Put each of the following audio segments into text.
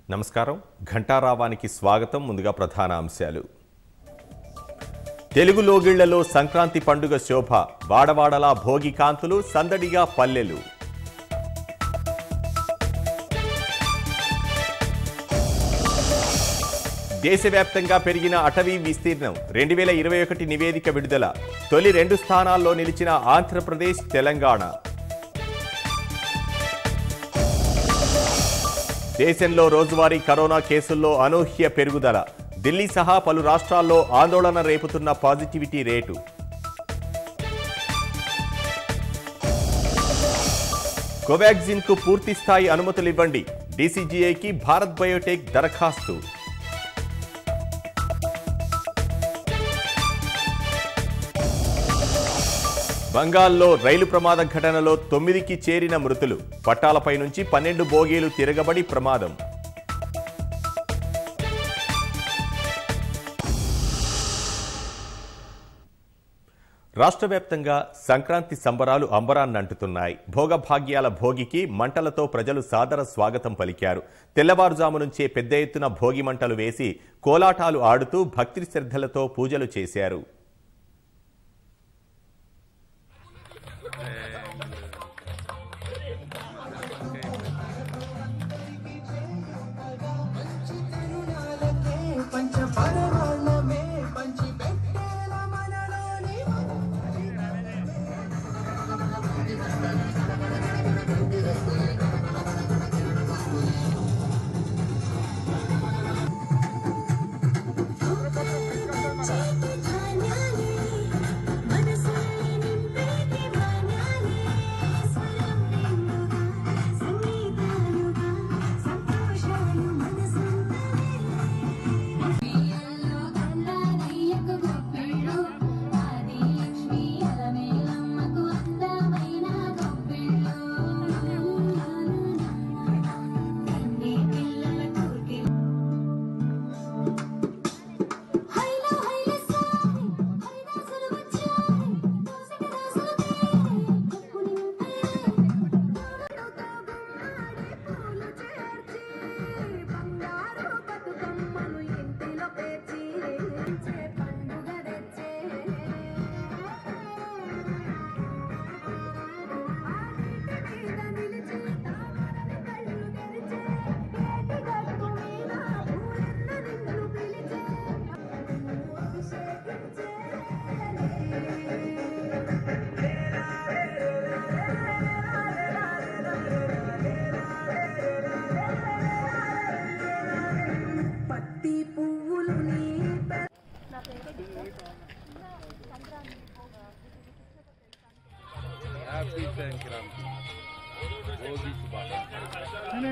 నమస్కారం ఘంటారావానికి స్వాగతం ముందుగా ప్రధాన అంశాలు తెలుగు లోగిళ్లలో సంక్రాంతి పండుగ శోభ వాడవాడలా భోగి కాంతులు సందడిగా పల్లెలు దేశవ్యాప్తంగా పెరిగిన అటవీ విస్తీర్ణం రెండు వేల ఇరవై ఒకటి నివేదిక విడుదల తొలి రెండు స్థానాల్లో నిలిచిన ఆంధ్రప్రదేశ్ తెలంగాణ దేశంలో రోజువారీ కరోనా కేసుల్లో అనూహ్య పెరుగుదల ఢిల్లీ సహా పలు రాష్ట్రాల్లో ఆందోళన రేపుతున్న పాజిటివిటీ రేటు కోవాక్సిన్ కు పూర్తి స్థాయి అనుమతులు ఇవ్వండి డీసీజీఐకి భారత్ బయోటెక్ దరఖాస్తు బంగాల్లో రైలు ప్రమాద ఘటనలో తొమ్మిదికి చేరిన మృతులు పట్టాలపై నుంచి పన్నెండు బోగీలు తిరగబడి ప్రమాదం రాష్ట్ర వ్యాప్తంగా సంక్రాంతి సంబరాలు అంబరాన్నంటుతున్నాయి భోగభాగ్యాల భోగికి మంటలతో ప్రజలు సాదర స్వాగతం పలికారు తెల్లవారుజాము నుంచే పెద్ద ఎత్తున భోగి మంటలు వేసి కోలాటాలు ఆడుతూ భక్తి శ్రద్ధలతో పూజలు చేశారు పంచపరమాణమే పంచి పెట్టేల మనలోని చేతి ధాన్యాలే మనసుని నింపేటి మాన్యాలే స్వరం నిండుగా సంగీతాలుగా సంతోషాలు మనసంతనే బియ్యంలో అల్లారయ్యకు గొప్పిళ్ళు ఆది లక్ష్మి అలమేలమ్మకు అందమైన గొప్పిళ్ళు తండ్రి పిల్లల కోటి హైలో హైలో సాయి హరిదాసులు వచ్చాయి దోసక దాసులు తీరే కప్పు నింపాయి పూలు చేర్చి బంగారు బతుకమ్మను ఇంటిలో పేర్చి చే పండుగ తెచ్చే మీద నిలిచి తామరని కళ్ళు తెరిచే ఏటి గట్టు మీద పూలెన్న నిన్ను పిలిచే అభిషేకించే పత్తి పువ్వులు నీ పె- హ్యాపీ సంక్రాంతి భోగి శుభాకాంక్షలు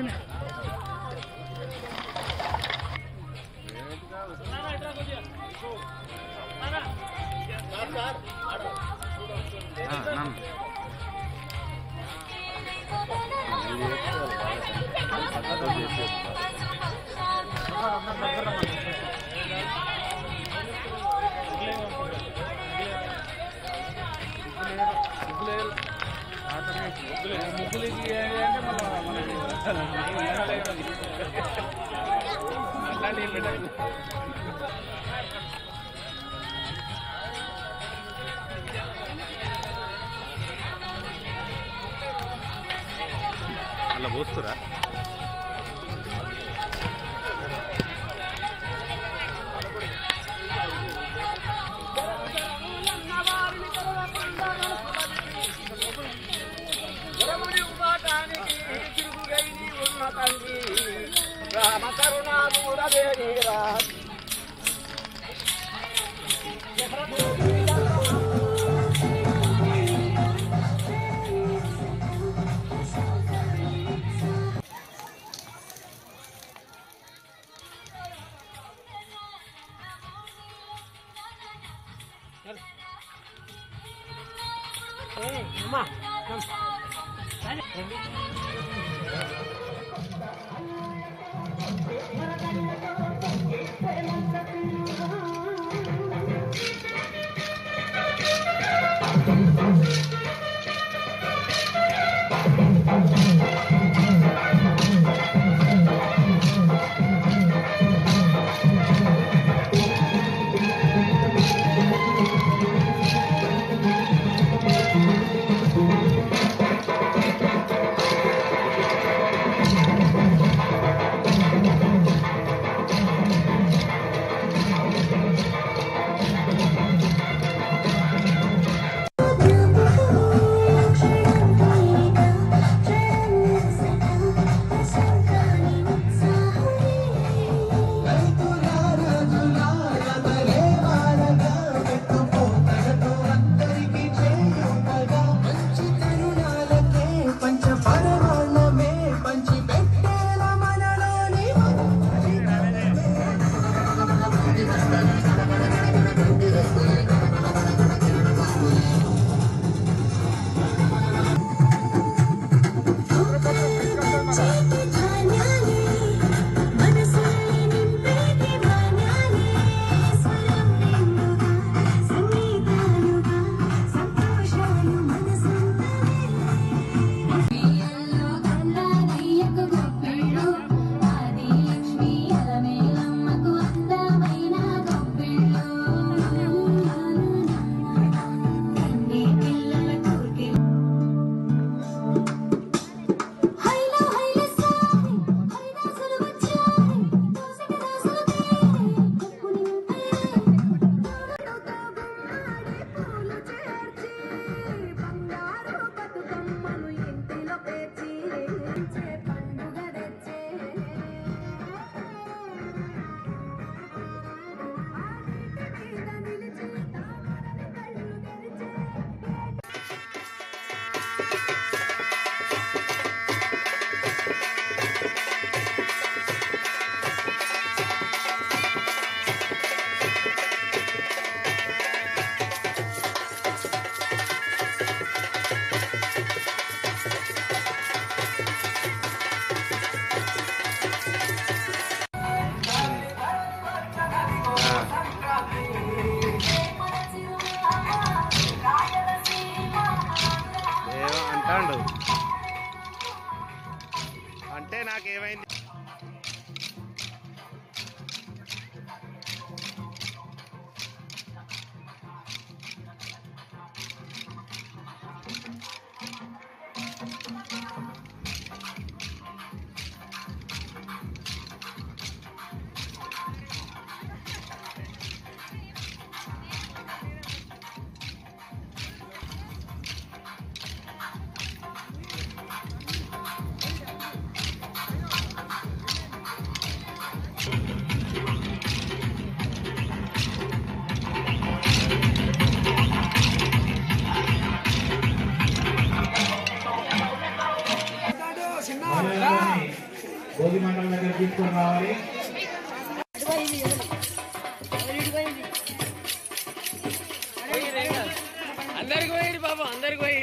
ముగ్గులకి అంటే మళ్ళీ అట్లాంటి పెట్టాలి అలా పోస్తురా ఆ దగ్గర తీసుకొని రావాలి అందరికి పోయి బాబు అందరికి పోయి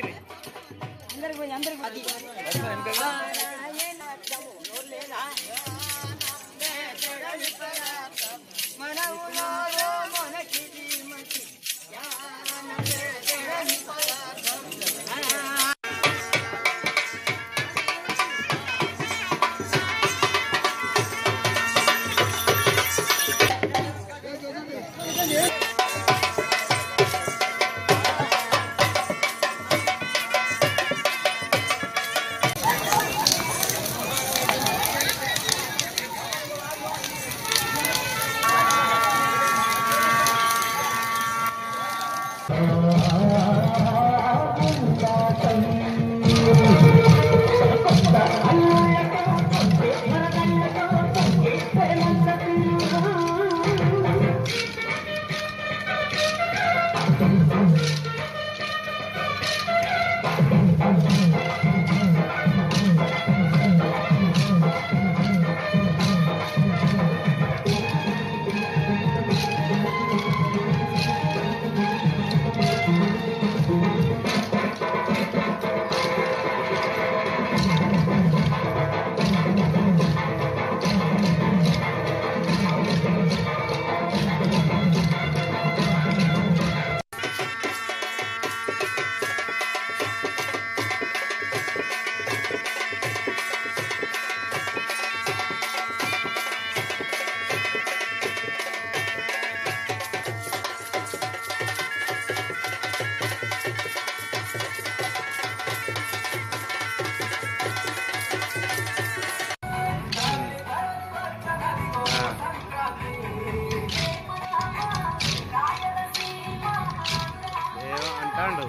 ఏమో అంటాండు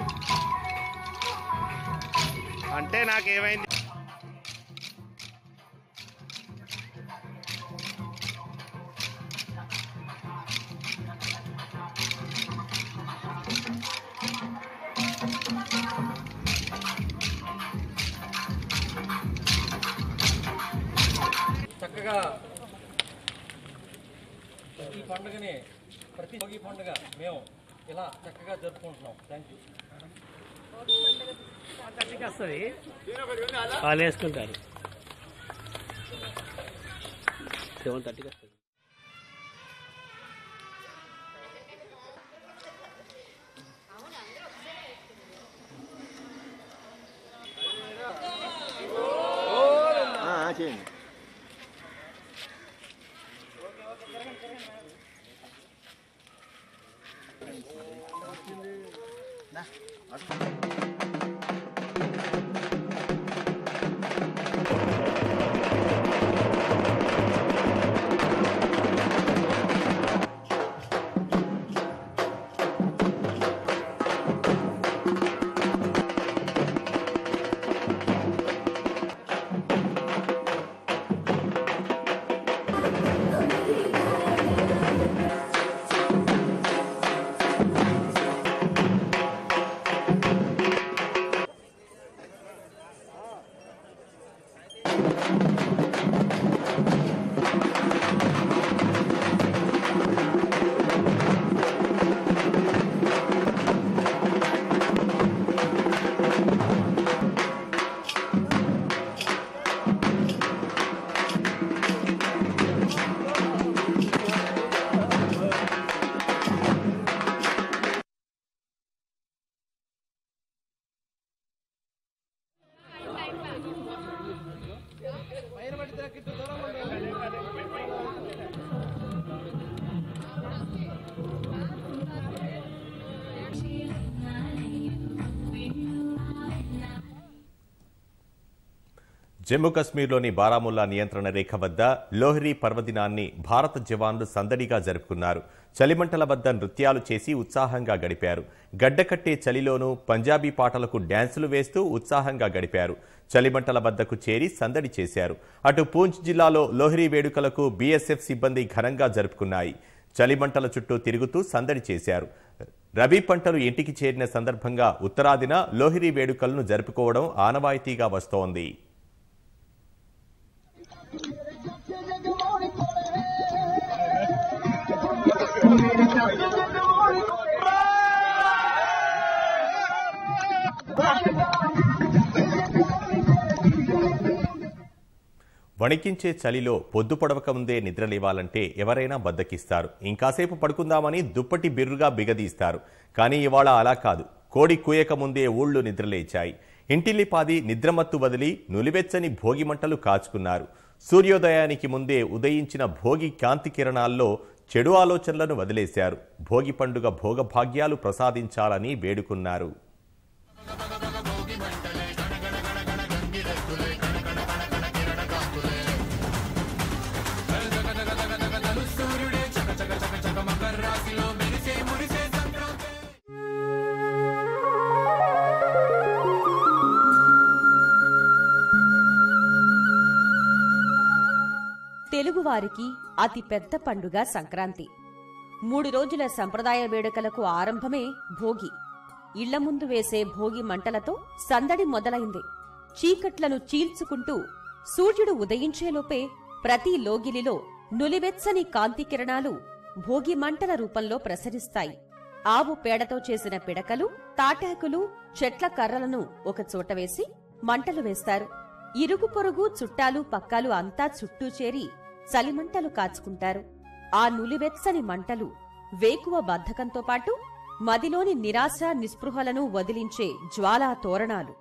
అంటే నాకేమైంది చక్కగా ఈ పండుగని ప్రతి భోగి పండుగ మేము ఇలా చక్కగా జరుపుకుంటున్నాం థ్యాంక్ యూ వస్తుంది వాళ్ళు వేసుకుంటారు సెవెన్ థర్టీకి వస్తుంది జమ్మూ కశ్మీర్లోని బారాముల్లా నియంత్రణ రేఖ వద్ద లోహ్రీ పర్వదినాన్ని భారత జవాన్లు సందడిగా జరుపుకున్నారు చలిమంటల వద్ద నృత్యాలు చేసి ఉత్సాహంగా గడిపారు గడ్డకట్టే చలిలోనూ పంజాబీ పాటలకు డ్యాన్సులు వేస్తూ ఉత్సాహంగా గడిపారు చలిమంటల వద్దకు చేరి సందడి చేశారు అటు పూంచ్ జిల్లాలో లోహ్రీ వేడుకలకు బీఎస్ఎఫ్ సిబ్బంది ఘనంగా జరుపుకున్నాయి చలిమంటల చుట్టూ తిరుగుతూ సందడి చేశారు రబీ పంటలు ఇంటికి చేరిన సందర్భంగా ఉత్తరాదిన లోహిరీ వేడుకలను జరుపుకోవడం ఆనవాయితీగా వస్తోంది జయ వణికించే చలిలో పొద్దు పొడవక ముందే నిద్రలేవాలంటే ఎవరైనా బద్దకిస్తారు ఇంకాసేపు పడుకుందామని దుప్పటి బిర్రుగా బిగదీస్తారు కానీ ఇవాళ అలా కాదు కోడి కూయక ముందే ఊళ్ళు నిద్రలేచాయి ఇంటిల్లిపాది నిద్రమత్తు వదిలి నులివెచ్చని భోగి మంటలు కాచుకున్నారు సూర్యోదయానికి ముందే ఉదయించిన భోగి కాంతి కిరణాల్లో చెడు ఆలోచనలను వదిలేశారు భోగి పండుగ భోగభాగ్యాలు ప్రసాదించాలని వేడుకున్నారు తెలుగువారికి అతి పెద్ద పండుగ సంక్రాంతి మూడు రోజుల సంప్రదాయ వేడుకలకు ఆరంభమే భోగి ఇళ్ల ముందు వేసే భోగి మంటలతో సందడి మొదలైంది చీకట్లను చీల్చుకుంటూ సూర్యుడు ఉదయించేలోపే ప్రతి లోగిలిలో నులివెచ్చని కాంతి కిరణాలు భోగి మంటల రూపంలో ప్రసరిస్తాయి ఆవు పేడతో చేసిన పిడకలు తాటాకులు చెట్ల కర్రలను ఒకచోట వేసి మంటలు వేస్తారు ఇరుగు పొరుగు చుట్టాలు పక్కాలు అంతా చుట్టూ చేరి చలిమంటలు కాచుకుంటారు ఆ నులివెచ్చని మంటలు వేకువ బద్ధకంతో పాటు మదిలోని నిరాశ నిస్పృహలను వదిలించే జ్వాలా తోరణాలు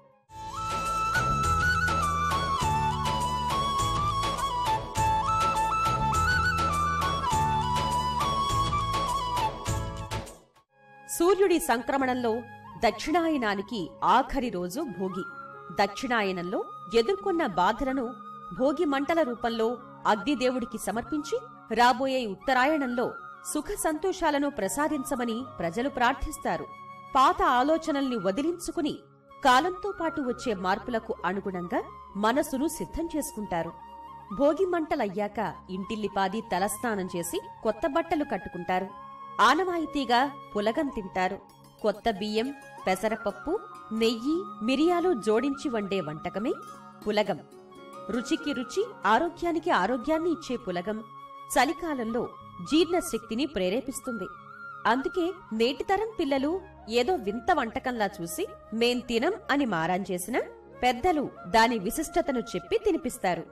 సూర్యుడి సంక్రమణంలో దక్షిణాయనానికి ఆఖరి రోజు భోగి దక్షిణాయనంలో ఎదుర్కొన్న బాధలను భోగి మంటల రూపంలో అగ్నిదేవుడికి సమర్పించి రాబోయే ఉత్తరాయణంలో సుఖ సంతోషాలను ప్రసాదించమని ప్రజలు ప్రార్థిస్తారు పాత ఆలోచనల్ని వదిలించుకుని కాలంతో పాటు వచ్చే మార్పులకు అనుగుణంగా మనసును సిద్ధం చేసుకుంటారు భోగి మంటలయ్యాక ఇంటిల్లిపాది తలస్నానం చేసి కొత్త బట్టలు కట్టుకుంటారు ఆనవాయితీగా పులగం తింటారు కొత్త బియ్యం పెసరపప్పు నెయ్యి మిరియాలు జోడించి వండే వంటకమే పులగం రుచికి రుచి ఆరోగ్యానికి ఆరోగ్యాన్ని ఇచ్చే పులగం చలికాలంలో జీర్ణశక్తిని ప్రేరేపిస్తుంది అందుకే నేటితరం పిల్లలు ఏదో వింత వంటకంలా చూసి మేం తినం అని మారాన్ చేసిన పెద్దలు దాని విశిష్టతను చెప్పి తినిపిస్తారు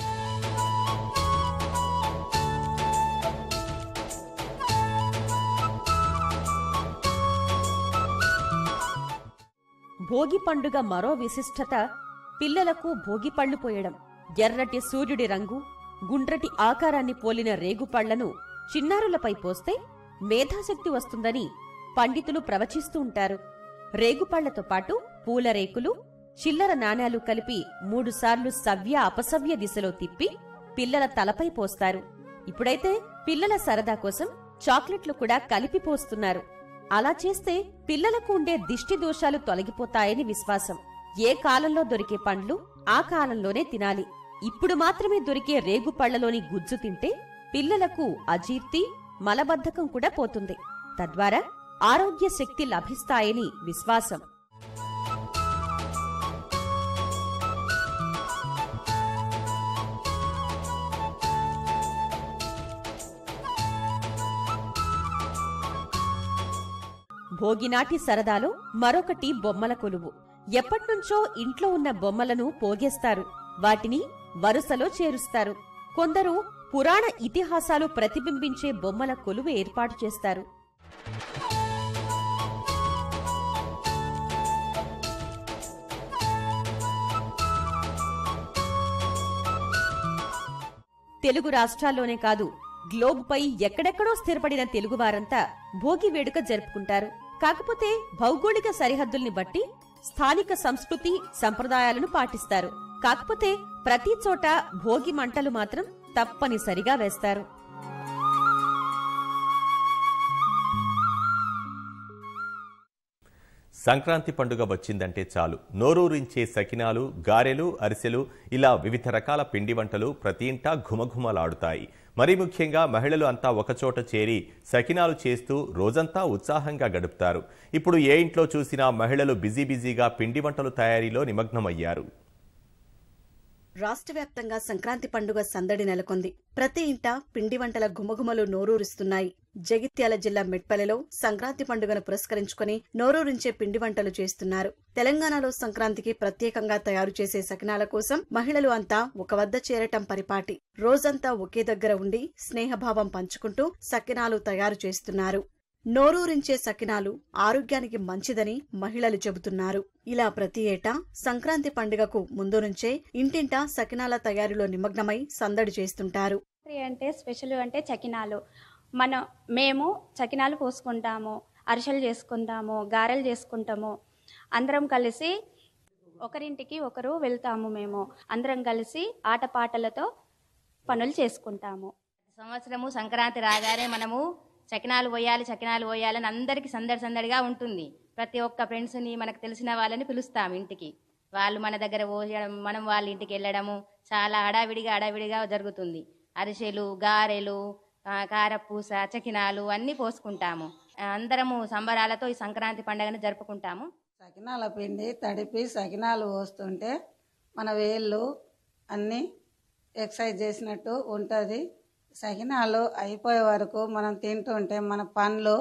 భోగి పండుగ మరో విశిష్టత పిల్లలకు భోగి పళ్ళు పోయడం ఎర్రటి సూర్యుడి రంగు గుండ్రటి ఆకారాన్ని పోలిన రేగుపళ్లను చిన్నారులపై పోస్తే మేధాశక్తి వస్తుందని పండితులు ప్రవచిస్తూ ఉంటారు రేగుపళ్లతో పాటు పూల రేకులు చిల్లర నాణేలు కలిపి మూడుసార్లు సవ్య అపసవ్య దిశలో తిప్పి పిల్లల తలపై పోస్తారు ఇప్పుడైతే పిల్లల సరదా కోసం చాక్లెట్లు కూడా కలిపి పోస్తున్నారు అలా చేస్తే పిల్లలకు ఉండే దిష్టి దోషాలు తొలగిపోతాయని విశ్వాసం ఏ కాలంలో దొరికే పండ్లు ఆ కాలంలోనే తినాలి ఇప్పుడు మాత్రమే దొరికే రేగు పళ్లలోని గుజ్జు తింటే పిల్లలకు అజీర్తి మలబద్ధకం కూడా పోతుంది తద్వారా ఆరోగ్య శక్తి లభిస్తాయని విశ్వాసం భోగినాటి సరదాలో మరొకటి బొమ్మల కొలువు ఎప్పట్నుంచో ఇంట్లో ఉన్న బొమ్మలను పోగేస్తారు వాటిని వరుసలో చేరుస్తారు కొందరు పురాణ ఇతిహాసాలు ప్రతిబింబించే బొమ్మల కొలువు ఏర్పాటు చేస్తారు తెలుగు రాష్ట్రాల్లోనే కాదు గ్లోబ్పై ఎక్కడెక్కడో స్థిరపడిన తెలుగువారంతా భోగి వేడుక జరుపుకుంటారు కాకపోతే భౌగోళిక సరిహద్దుల్ని బట్టి స్థానిక సంస్కృతి సంప్రదాయాలను పాటిస్తారు కాకపోతే ప్రతి చోట భోగి మంటలు మాత్రం తప్పనిసరిగా వేస్తారు సంక్రాంతి పండుగ వచ్చిందంటే చాలు నోరూరించే సకినాలు గారెలు అరిసెలు ఇలా వివిధ రకాల పిండి వంటలు ప్రతి ఇంటా ఘుమఘుమలాడుతాయి మరీ ముఖ్యంగా మహిళలు అంతా ఒకచోట చేరి సకినాలు చేస్తూ రోజంతా ఉత్సాహంగా గడుపుతారు ఇప్పుడు ఏ ఇంట్లో చూసినా మహిళలు బిజీ బిజీగా పిండి వంటలు తయారీలో నిమగ్నమయ్యారు రాష్ట్ర వ్యాప్తంగా సంక్రాంతి పండుగ సందడి నెలకొంది ప్రతి ఇంట పిండి వంటల గుమగుమలు నోరూరుస్తున్నాయి జగిత్యాల జిల్లా మెట్పల్లెలో సంక్రాంతి పండుగను పురస్కరించుకుని నోరూరించే పిండి వంటలు చేస్తున్నారు తెలంగాణలో సంక్రాంతికి ప్రత్యేకంగా తయారు చేసే సకినాల కోసం మహిళలు అంతా ఒక వద్ద చేరటం పరిపాటి రోజంతా ఒకే దగ్గర ఉండి స్నేహభావం పంచుకుంటూ సకినాలు తయారు చేస్తున్నారు నోరూరించే సకినాలు ఆరోగ్యానికి మంచిదని మహిళలు చెబుతున్నారు ఇలా ప్రతి ఏటా సంక్రాంతి పండుగకు ముందు నుంచే ఇంటింటా సకినాల తయారీలో నిమగ్నమై సందడి చేస్తుంటారు సంక్రాంతి అంటే స్పెషల్ అంటే చకినాలు మనం మేము చకినాలు పోసుకుంటాము అరిసెలు చేసుకుంటాము గారెలు చేసుకుంటాము అందరం కలిసి ఒకరింటికి ఒకరు వెళ్తాము మేము అందరం కలిసి ఆటపాటలతో పనులు చేసుకుంటాము సంవత్సరము సంక్రాంతి రాగానే మనము చకినాలు పోయాలి చకినాలు పోయాలని అందరికి సందడి సందడిగా ఉంటుంది ప్రతి ఒక్క ఫ్రెండ్స్ని మనకు తెలిసిన వాళ్ళని పిలుస్తాం ఇంటికి వాళ్ళు మన దగ్గర పోయడం మనం వాళ్ళ ఇంటికి వెళ్ళడము చాలా హడావిడిగా హడావిడిగా జరుగుతుంది అరిసెలు గారెలు ఆ, కారపూస చకినాలు అన్నీ పోసుకుంటాము ఆ, అందరము సంబరాలతో ఈ సంక్రాంతి పండుగను జరుపుకుంటాము సకినాల పిండి తడిపి సకినాలు పోస్తుంటే మన వేళ్ళు అన్నీ ఎక్సర్సైజ్ చేసినట్టు ఉంటుంది సకినాలు అయిపోయే వరకు మనం తింటుంటే మన పండ్లు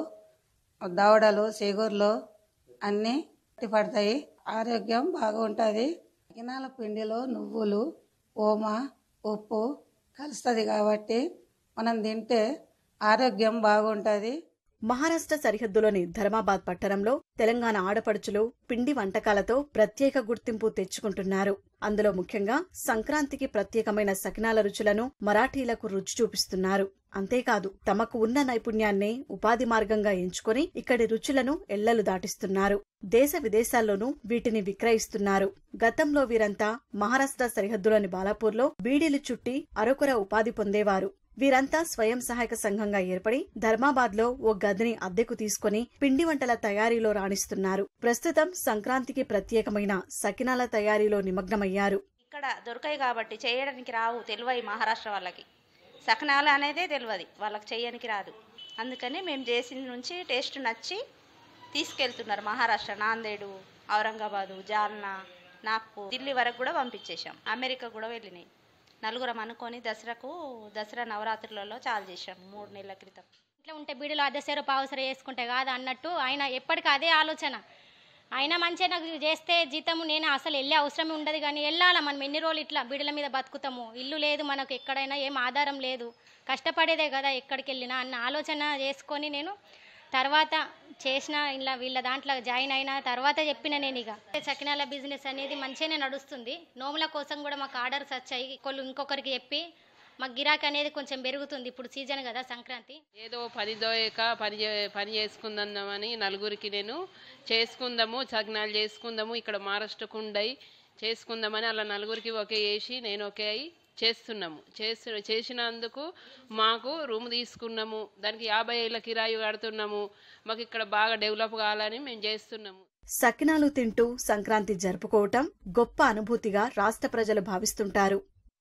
దవడలు చిగుర్లు అన్నీ గట్టి పడతాయి ఆరోగ్యం బాగుంటుంది సకినాల పిండిలో నువ్వులు ఓమ ఉప్పు కలుస్తుంది కాబట్టి మనం తింటే ఆరోగ్యం బాగుంటుంది మహారాష్ట్ర సరిహద్దులోని ధర్మాబాద్ పట్టణంలో తెలంగాణ ఆడపడుచులు పిండి వంటకాలతో ప్రత్యేక గుర్తింపు తెచ్చుకుంటున్నారు అందులో ముఖ్యంగా సంక్రాంతికి ప్రత్యేకమైన సకినాల రుచులను మరాఠీలకు రుచి చూపిస్తున్నారు అంతేకాదు తమకు ఉన్న నైపుణ్యాన్నే ఉపాధి మార్గంగా ఎంచుకొని ఇక్కడి రుచులను ఎల్లలు దాటిస్తున్నారు దేశ విదేశాల్లోనూ వీటిని విక్రయిస్తున్నారు గతంలో వీరంతా మహారాష్ట్ర సరిహద్దులోని బాలాపూర్లో బీడీలు చుట్టి అరకొర ఉపాధి పొందేవారు వీరంతా స్వయం సహాయక సంఘంగా ఏర్పడి ధర్మాబాద్ లో ఓ గదిని అద్దెకు తీసుకుని పిండి వంటల తయారీలో రాణిస్తున్నారు ప్రస్తుతం సంక్రాంతికి ప్రత్యేకమైన సకినాల తయారీలో నిమగ్నమయ్యారు ఇక్కడ దొరకాయి కాబట్టి చేయడానికి రావు తెలివై మహారాష్ట్ర వాళ్ళకి సకనాలు అనేదే తెలియదు వాళ్ళకి చేయడానికి రాదు అందుకని మేము చేసిన నుంచి టేస్ట్ నచ్చి తీసుకెళ్తున్నారు మహారాష్ట్ర నాందేడు ఔరంగాబాదు జాల్నా నాగ్పూర్ ఢిల్లీ వరకు కూడా పంపించేశాం అమెరికా కూడా వెళ్ళినాయి నలుగురం అనుకొని దసరాకు దసరా నవరాత్రులలో చాలు చేశాం మూడు నెలల క్రితం ఇట్లా ఉంటే బీడీలో అద్దెసేరు పావుసరి వేసుకుంటే కాదు అన్నట్టు ఆయన ఎప్పటికీ అదే ఆలోచన ఆయన మంచిగా నాకు చేస్తే జీతము నేను అసలు వెళ్ళే అవసరమే ఉండదు కానీ వెళ్ళాలా మనం ఎన్ని రోజులు ఇట్లా బీడల మీద బతుకుతాము ఇల్లు లేదు మనకు ఎక్కడైనా ఏం ఆధారం లేదు కష్టపడేదే కదా ఎక్కడికి వెళ్ళినా అన్న ఆలోచన చేసుకొని నేను తర్వాత చేసిన ఇలా వీళ్ళ దాంట్లో జాయిన్ అయిన తర్వాత చెప్పిన నేను ఇక చకినాల బిజినెస్ అనేది మంచిగానే నడుస్తుంది నోముల కోసం కూడా మాకు ఆర్డర్స్ వచ్చాయి కొలు ఇంకొకరికి చెప్పి మాకు గిరాకీ అనేది కొంచెం పెరుగుతుంది ఇప్పుడు సీజన్ కదా సంక్రాంతి ఏదో పని దోయక పని చే- పని చేసుకుందామని నలుగురికి నేను చేసుకుందాము సగ్నాలు చేసుకుందాము ఇక్కడ మహారాష్ట్రకు ఉండయి చేసుకుందామని అలా నలుగురికి ఒకే వేసి నేను ఒకే అయి చేస్తున్నాము చేస్తు చేసినందుకు మాకు రూమ్ తీసుకున్నాము దానికి యాభై ఏళ్ళ కిరాయి కడుతున్నాము మాకు ఇక్కడ బాగా డెవలప్ కావాలని మేము చేస్తున్నాము సకినాలు తింటూ సంక్రాంతి జరుపుకోవటం గొప్ప అనుభూతిగా రాష్ట్ర ప్రజలు భావిస్తుంటారు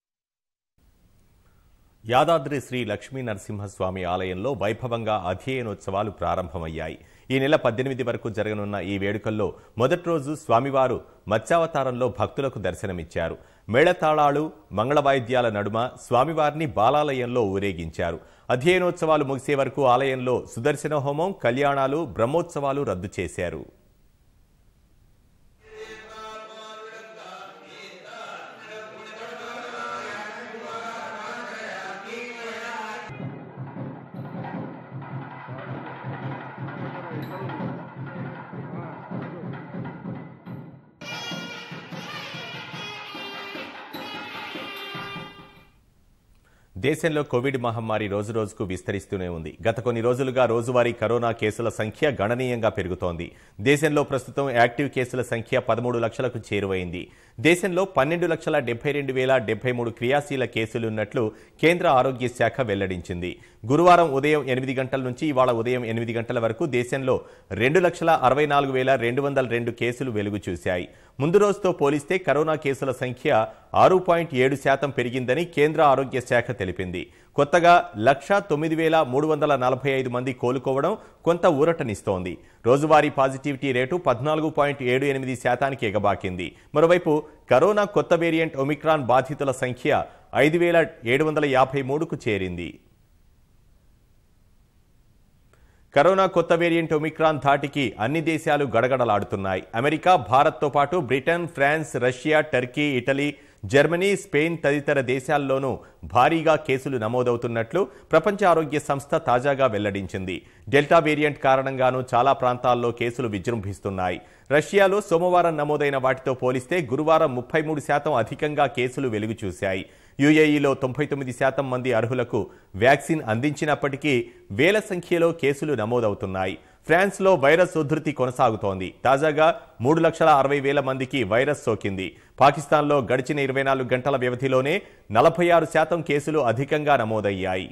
యాదాద్రి శ్రీ లక్ష్మీ నరసింహస్వామి ఆలయంలో వైభవంగా అధ్యయనోత్సవాలు ప్రారంభమయ్యాయి ఈ నెల పద్దెనిమిది వరకు జరగనున్న ఈ వేడుకల్లో మొదటి రోజు స్వామివారు మత్స్యావతారంలో భక్తులకు దర్శనమిచ్చారు మేళతాళాలు మంగళవాయిద్యాల నడుమ స్వామివారిని బాలాలయంలో ఊరేగించారు అధ్యయనోత్సవాలు ముగిసే వరకు ఆలయంలో సుదర్శన హోమం కళ్యాణాలు బ్రహ్మోత్సవాలు రద్దు చేశారు దేశంలో కోవిడ్ మహమ్మారి రోజురోజుకు విస్తరిస్తూనే ఉంది గత కొన్ని రోజులుగా రోజువారీ కరోనా కేసుల సంఖ్య గణనీయంగా పెరుగుతోంది దేశంలో ప్రస్తుతం యాక్టివ్ కేసుల సంఖ్య పదమూడు లక్షలకు చేరువైంది దేశంలో పన్నెండు లక్షల డెబ్బై రెండు వేల డెబ్బై మూడు క్రియాశీల కేసులున్నట్లు కేంద్ర ఆరోగ్య శాఖ వెల్లడించింది గురువారం ఉదయం ఎనిమిది గంటల నుంచి ఇవాళ ఉదయం ఎనిమిది గంటల వరకు దేశంలో రెండు లక్షల అరవై నాలుగు వేల రెండు వందల రెండు కేసులు వెలుగు చూశాయి ముందు రోజుతో పోలిస్తే కరోనా కేసుల సంఖ్య ఆరు పాయింట్ ఏడు శాతం పెరిగిందని కేంద్ర ఆరోగ్య శాఖ తెలిపింది కొత్తగా లక్ష తొమ్మిది వేల మూడు వందల నలభై ఐదు మంది కోలుకోవడం కొంత ఊరటనిస్తోంది రోజువారీ పాజిటివిటీ రేటు పద్నాలుగు పాయింట్ ఏడు ఎనిమిది శాతానికి ఎగబాకింది మరోవైపు కరోనా కొత్త వేరియంట్ ఒమిక్రాన్ బాధితుల సంఖ్య ఐదు వేల ఏడు వందల యాభై మూడుకు చేరింది కరోనా కొత్త వేరియంట్ ఒమిక్రాన్ ధాటికి అన్ని దేశాలు గడగడలాడుతున్నాయి అమెరికా భారత్తో పాటు Britain France Russia Turkey Italy Germany Spain తదితర దేశాల్లోనూ భారీగా కేసులు నమోదవుతున్నట్లు ప్రపంచ ఆరోగ్య సంస్థ తాజాగా వెల్లడించింది డెల్టా వేరియంట్ కారణంగానూ చాలా ప్రాంతాల్లో కేసులు విజృంభిస్తున్నాయి రష్యాలో సోమవారం నమోదైన వాటితో పోలిస్తే గురువారం ముప్పై మూడు శాతం అధికంగా కేసులు వెలుగు చూశాయి యుఏఈలో తొంభై తొమ్మిది శాతం మంది అర్హులకు వ్యాక్సిన్ అందించినప్పటికీ వేల సంఖ్యలో కేసులు నమోదవుతున్నాయి ఫ్రాన్స్లో వైరస్ ఉధృతి కొనసాగుతోంది తాజాగా మూడు లక్షల అరవై వేల మందికి వైరస్ సోకింది పాకిస్తాన్లో గడిచిన ఇరవై నాలుగు గంటల వ్యవధిలోనే నలభై ఆరు శాతం కేసులు అధికంగా నమోదయ్యాయి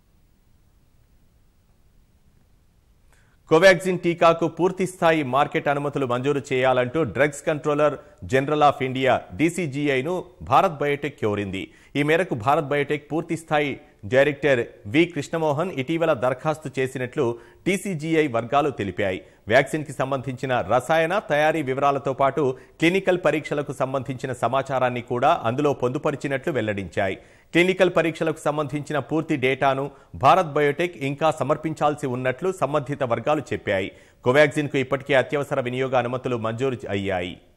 కోవాక్సిన్ టీకాకు పూర్తి స్థాయి మార్కెట్ అనుమతులు మంజూరు చేయాలంటూ drugs controller general of India డీసీజీఐను భారత్ బయోటెక్ కోరింది ఈ మేరకు భారత్ బయోటెక్ పూర్తి స్థాయి డైరెక్టర్ వి కృష్ణమోహన్ ఇటీవల దరఖాస్తు చేసినట్లు టీసీజీఐ వర్గాలు తెలిపాయి వ్యాక్సిన్ కి సంబంధించిన రసాయన తయారీ వివరాలతో పాటు క్లినికల్ పరీక్షలకు సంబంధించిన సమాచారాన్ని కూడా అందులో పొందుపరిచినట్లు వెల్లడించాయి క్లినికల్ పరీక్షలకు సంబంధించిన పూర్తి డేటాను భారత్ బయోటెక్ ఇంకా సమర్పించాల్సి ఉన్నట్లు సంబంధిత వర్గాలు చెప్పాయి కోవాక్సిన్ కు ఇప్పటికే అత్యవసర వినియోగ అనుమతులు మంజూరు అయ్యాయి